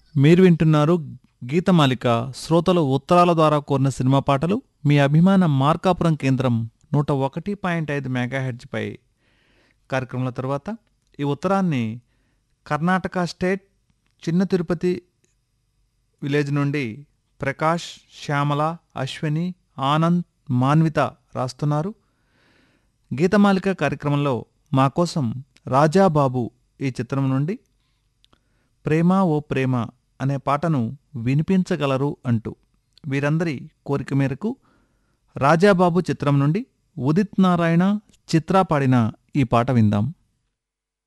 మీరు వింటున్నారు గీతమాలిక శ్రోతలు ఉత్తరాల ద్వారా కోరిన సినిమా పాటలు మీ అభిమాన మార్కాపురం కేంద్రం నూట ఒకటి పాయింట్ ఐదు మెగాహెడ్జ్పై కార్యక్రమాల తర్వాత ఈ ఉత్తరాన్ని కర్ణాటక స్టేట్ చిన్న తిరుపతి విలేజ్ నుండి ప్రకాష్ శ్యామల అశ్విని ఆనంద్ మాన్విత రాస్తున్నారు గీతమాలిక కార్యక్రమంలో మా కోసం రాజాబాబు ఈ చిత్రం నుండి ప్రేమ ఓ ప్రేమ అనే పాటను వినిపించగలరు అంటూ వీరందరి కోరిక మేరకు రాజాబాబు చిత్రం నుండి ఉదిత్ నారాయణ చిత్ర పాడిన ఈ పాట విందాం